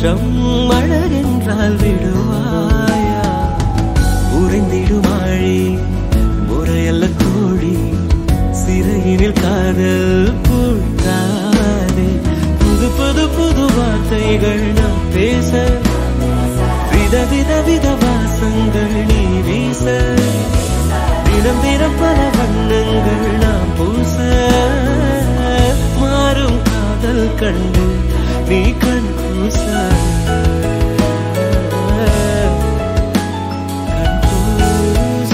மாற்றம் அழகென்றால் விடுவாயா உறைந்திடும் ஆழி முறையல்ல கோழி சிறையினில் காதல் பூட்டாதே புது புது புது வார்த்தைகள் நாம் பேச வித வித வித வாசங்கள் நீ வீச தினம் தினம் பல வண்ணங்கள் நாம் பூச மாறும் காதல் கண்டு நீ கண் கூச கண் கூச.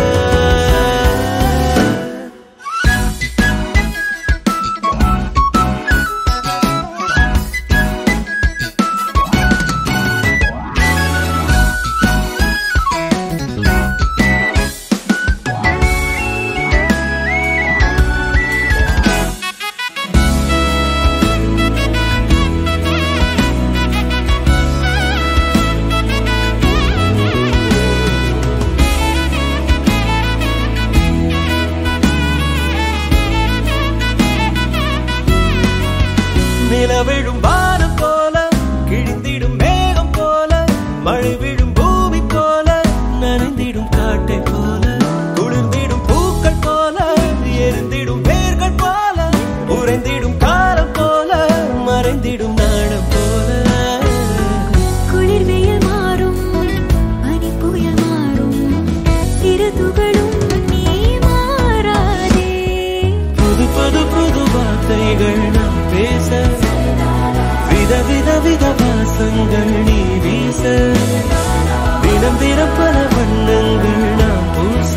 நிலவிழும் வானம் போல கிழிந்திடும் மேகம் போல மழை விழும் பூமி போல நனைந்திடும் காட்டை போல குளிர்ந்திடும் பூக்கள் போல எரிந்திடும் வேர்கள் போல உறைந்திடும் காலம் போல மறைந்திடும் நாடம் போல குளிர் வெயில் மாறும் பனி புயல் மாறும் சிறு துகளும் நீ மாறாதே புது புது புது வார்த்தைகள் நாம் பேச வித வித வித வாசங்கள் நீ வீச தினம் தினம் பல வண்ணங்கள் நாம் பூச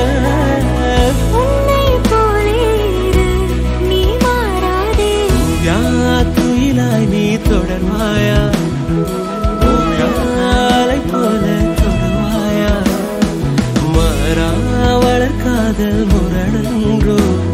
உன்னை போலே இரு நீ மாறாதே துயிலாய் நீ தொடர்வாயா ஓயாலை போல தொடுவாயா மாறா வளர்காதல் முரணங்கோ